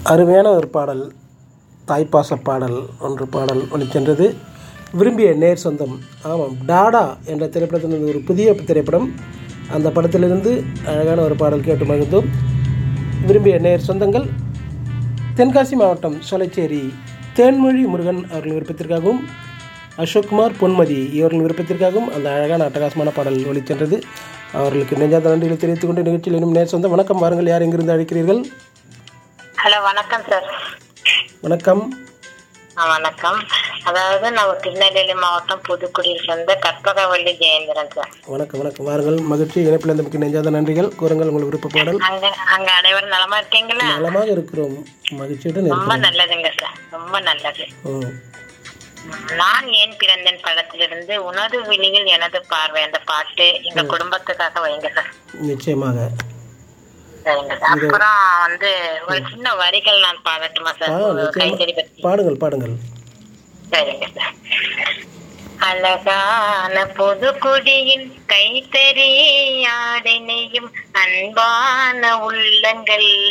அருமையான ஒரு பாடல் தாய்ப்பாச பாடல் ஒன்று பாடல் ஒளிச்சென்றது விரும்பிய நேர் சொந்தம் ஆமாம் டாடா என்ற திரைப்படத்திலிருந்து ஒரு புதிய திரைப்படம் அந்த படத்திலிருந்து அழகான ஒரு பாடல் கேட்டு மகிழ்ந்தோம் விரும்பிய நேர் சொந்தங்கள் தென்காசி மாவட்டம் சோலைச்சேரி தேன்மொழி முருகன் அவர்களின் விருப்பத்திற்காகவும் அசோக்குமார் பொன்மதி இவர்களின் விருப்பத்திற்காகவும் அந்த அழகான அட்டகாசமான பாடல் ஒளிச்சென்றது அவர்களுக்கு நெஞ்சாத நன்றிகளை தெரிவித்துக் கொண்டு நிகழ்ச்சியில் இன்னும் நேர் சொந்தம் வணக்கம் வாருங்கள் யார் எங்கிருந்து அழைக்கிறீர்கள் ஹலோ வணக்கம் சார் வணக்கம் ஆ வணக்கம் அதாவது நான் திருநெல்வேலி மாவட்டம் புதுக்குடியில் சேர்ந்த கற்பகவள்ளி ஜெயேந்திரன் சார் வணக்கம் வணக்கம் வாருங்கள் மகிழ்ச்சி இணைப்பில் இருந்தமைக்கு நெஞ்சாத நன்றிகள் கூறுங்கள் உங்கள் விருப்ப பாடல் அங்க அங்க அனைவரும் நலமா இருக்கீங்களா நலமாக இருக்கிறோம் மகிழ்ச்சியுடன் ரொம்ப இருக்கிறோம் நல்லதுங்க சார் ரொம்ப நல்லது ம். நான் ஏன் பிறந்தேன் படத்திலிருந்து உனது விழியில் எனது பார்வை அந்த பாட்டு எங்க குடும்பத்துக்காக வைங்க சார் நிச்சயமாக சரிங்க சார் அப்புறம் வந்து ஒரு சின்ன வரிகள் நான் பாடட்டுமா ஆ சார் கைத்தறி நிச்சயமாக பற்றி பாடுங்கள் பாடுங்கள் சரிங்க சார் அழகான பொதுக்குடியின் கைத்தறி ஆடை நெய்யும் அன்பான உள்ளங்கள்